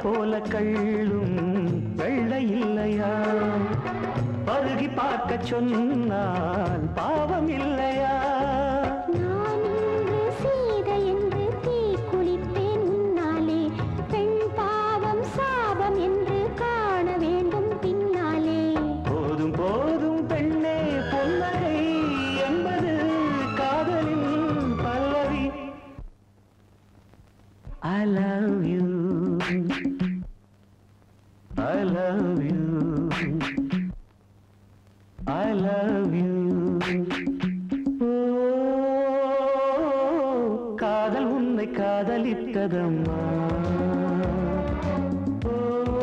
போல கள்ளும் வெள்ளை இல்லையா பருகி பார்க்க சொன்னால் பாவம் இல்லையா நான் இன்று சீதை என்று தீ குளிப்பேன் உன்னாலே பெண் பாவம் சாபம் என்று காண வேண்டும் பின்னாலே போதும் போதும் பெண்ணே பொன்னகை என்பது காதலின் பல்லவி I love you I love you I love you ஓ, காதல் உன்னை காதலித்ததம்மா ஓ,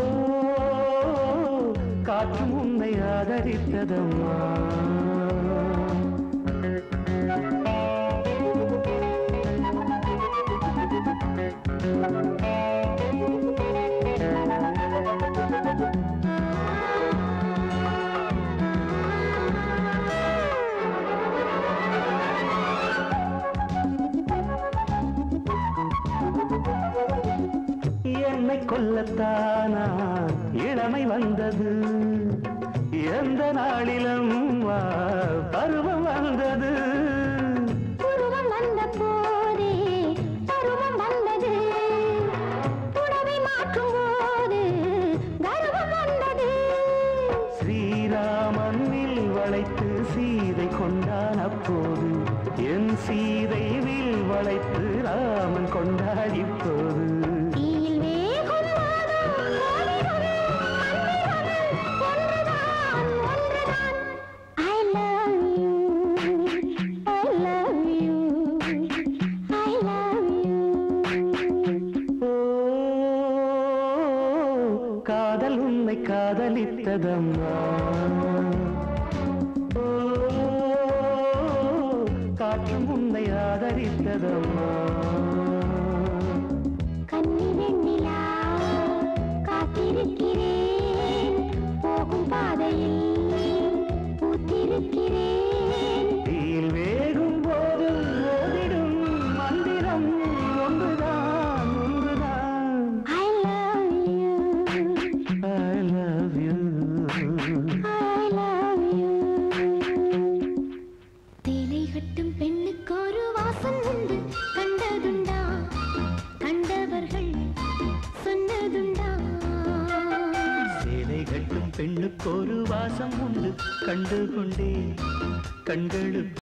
காற்றும் உன்னை ஆதரித்ததம்மா என்னை கொல்லத்தானா இளமை வந்தது எந்த நாளிலும் வா, பருவம் வந்தது உருவம் வந்த போதே பருவம் வந்தது புடவை மாற்றும் போது கர்வம் வந்தது ஸ்ரீராமன் வில் வளைத்து சீதை கொண்டான் அப்போது என் சீதை வில் வளைத்து ராமன் கொண்டான் இப்போது தீயில் வேகும் மாதம் ஓடிவரும் மந்திரமும் ஒன்றுதான் ஒன்றுதான் I love you I love you I love you ஓ, காதல் உன்னை காதலித்ததம்மா ஓ, காற்றும் உன்னை ஆதரித்ததம்மா கன்னி வெண்ணிலா காத்திருக்கிறேன் போகும் பாதையில் பூத்திருக்கிறேன் தீயில் வேகும் போது ஓடிடும் மந்திரம் ஒன்றுதான் ஒன்றுதான் I love you I love you I love you தேலை கட்டும் பெண்ணுக்கு ஒரு வாசம் உண்டு கண்டதுண்டா கண்டவர்கள் சொன்னதுண்டா சேலை கட்டும் பெண்ணுக்கு ஒரு வாசம் உண்டு கண்டு கொண்டே கண்களுக்கு